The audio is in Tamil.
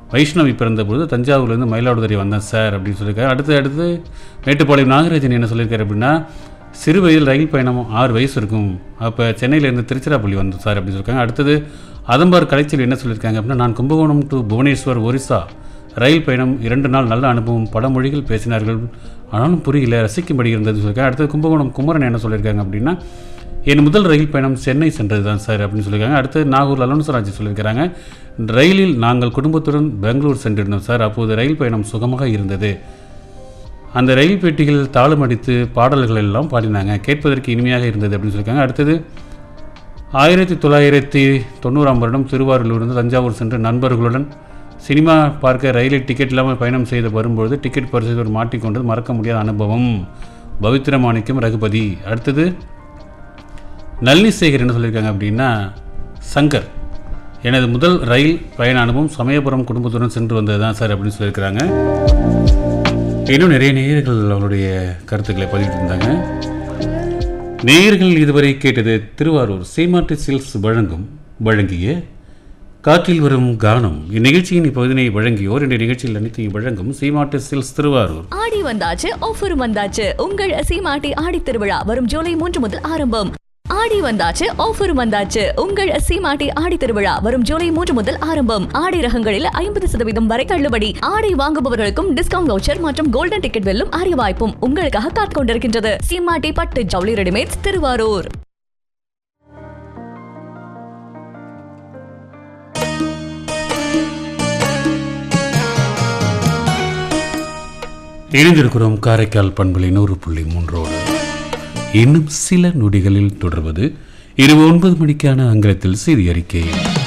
வைஷ்ணவி பிறந்தபோது தஞ்சாவூர்லேருந்து மயிலாடுதுறை வந்தேன் சார் அப்படின்னு சொல்லியிருக்காரு அடுத்து அடுத்து மேட்டுப்பாளையம் நாகராஜன் என்ன சொல்லியிருக்காரு அப்படின்னா சிறு வயதில் ரயில் பயணம் ஆறு வயசு இருக்கும் அப்போ சென்னையிலேருந்து திருச்சிராப்பள்ளி வந்தோம் சார் அப்படின்னு சொல்லியிருக்காங்க அடுத்தது அதம்பார் கலைச்சல் என்ன சொல்லியிருக்காங்க அப்படின்னா நான் கும்பகோணம் டு புவனேஸ்வர் ஒரிசா ரயில் பயணம் இரண்டு நாள் நல்ல அனுபவம் பல மொழிகள் பேசினார்கள் ஆனாலும் புரியல ரசிக்கும்படி இருந்தது சொல்லியிருக்காங்க அடுத்தது கும்பகோணம் குமரன் என்ன சொல்லியிருக்காங்க அப்படின்னா என் முதல் ரயில் பயணம் சென்னை சென்றது தான் சார் அப்படின்னு சொல்லியிருக்காங்க அடுத்து நாகூர் அலோன்சராஜ் சொல்லியிருக்கிறாங்க ரயிலில் நாங்கள் குடும்பத்துடன் பெங்களூர் சென்றிருந்தோம் சார் அப்போது ரயில் பயணம் சுகமாக இருந்தது அந்த ரயில் பெட்டிகள் தாளம் அடித்து பாடல்கள் எல்லாம் பாடினாங்க கேட்பதற்கு இனிமையாக இருந்தது அப்படின்னு சொல்லியிருக்காங்க அடுத்தது ஆயிரத்தி தொள்ளாயிரத்தி தொண்ணூறாம் வருடம் திருவாரூரிலிருந்து தஞ்சாவூர் சென்று நண்பர்களுடன் சினிமா பார்க்க ரயிலில் டிக்கெட் இல்லாமல் பயணம் செய்து வரும்பொழுது டிக்கெட் பரிசு மாட்டிக்கொண்டது மறக்க முடியாத அனுபவம் பவித்ர மாணிக்கம் ரகுபதி அடுத்தது நல்லி சேகர் என்ன சொல்லியிருக்காங்க அப்படின்னா சங்கர் எனது முதல் ரயில் பயண அனுபவம் சமயபுரம் குடும்பத்துடன் சென்று வந்தது தான் சார் அப்படின்னு சொல்லியிருக்கிறாங்க இன்னும் நிறைய நேயர்கள் அவருடைய கருத்துக்களை பதிவிட்டு இருந்தாங்க நேயர்கள் இதுவரை கேட்டது திருவாரூர் சீமாட்டி சில்ஸ் வழங்கும் வழங்கிய காற்றில் வரும் கானம் இந்நிகழ்ச்சியின் இப்பகுதினை வழங்கியோர் இந்த நிகழ்ச்சியில் அனைத்தையும் வழங்கும் சீமாட்டி சில்ஸ் திருவாரூர் ஆடி வந்தாச்சு ஆஃபரும் வந்தாச்சு உங்கள் சீமாட்டி ஆடி திருவிழா வரும் ஜூலை மூன்று முதல் ஆரம்பம் ஆடி வந்தாச்சு ஆஃபரும் வந்தாச்சு உங்கள் சீமாட்டி ஆடி திருவிழா வரும் ஜூலை மூன்று முதல் ஆரம்பம் ஆடை ரகங்களில் ஐம்பது சதவீதம் வரை தள்ளுபடி ஆடை வாங்குபவர்களுக்கும் டிஸ்கவுண்ட் வவுச்சர் மற்றும் கோல்டன் டிக்கெட் வெல்லும் அரிய வாய்ப்பும் உங்களுக்காக காத்துக் கொண்டிருக்கின்றது சீமாட்டி பட்டு ஜவுளி ரெடிமேட்ஸ் திருவாரூர் இணைந்திருக்கிறோம் காரைக்கால் பண்பலை நூறு புள்ளி மூன்றோடு இன்னும் சில நொடிகளில் தொடர்வது இரவு ஒன்பது மணிக்கான அங்கலத்தில் செய்தி அறிக்கை